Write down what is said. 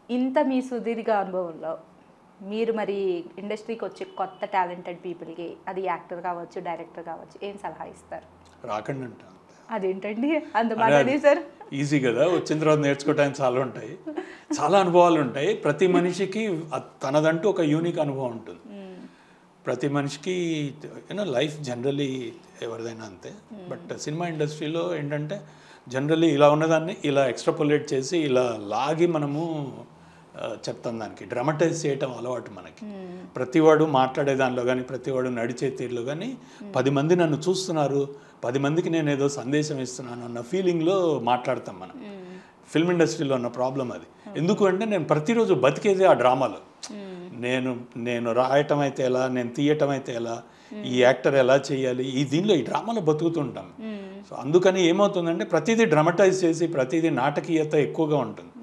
ఇంత మీ సుదీర్ఘ అనుభవంలో మీరు మరి ఇండస్ట్రీకి వచ్చే కొత్త టాలెంటెడ్ పీపుల్కి అది యాక్టర్ కావచ్చు డైరెక్టర్ కావచ్చు ఏం సలహా ఇస్తారు రాకండి అంట అదేంటండి అంత మాట సార్ ఈజీ కదా వచ్చిన తర్వాత నేర్చుకోవడానికి చాలా ఉంటాయి చాలా అనుభవాలు ఉంటాయి ప్రతి మనిషికి అ- తనదంటూ ఒక యూనిక్ అనుభవం ఉంటుంది ప్రతి మనిషికి యూనో లైఫ్ జనరలీ ఎవరిదైనా అంతే బట్ సినిమా ఇండస్ట్రీలో ఏంటంటే జనరలీ ఇలా ఉన్నదాన్ని ఇలా ఎక్స్ట్రాపులేట్ చేసి ఇలా లాగి మనము ఆ, చెప్తాం దానికి డ్రమటైజ్ చేయటం అలవాటు మనకి ప్రతివాడు మాట్లాడే దానిలో కానీ ప్రతివాడు నడిచే తీరులో కానీ పది మంది నన్ను చూస్తున్నారు పది మందికి నేను ఏదో సందేశం ఇస్తున్నాను అన్న ఫీలింగ్లో మాట్లాడతాం మనం ఫిల్మ్ ఇండస్ట్రీలో ఉన్న ప్రాబ్లం అది ఎందుకు అంటే నేను ప్రతిరోజు బతికేదే ఆ డ్రామాలో నేను నేను రాయటం అయితే ఎలా నేను తీయటం అయితే ఎలా ఈ యాక్టర్ ఎలా చేయాలి ఈ దీనిలో ఈ డ్రామాలో బతుకుతుంటాం సో అందుకని ఏమవుతుందంటే ప్రతిదీ డ్రమటైజ్ చేసి ప్రతిదీ నాటకీయత ఎక్కువగా ఉంటుంది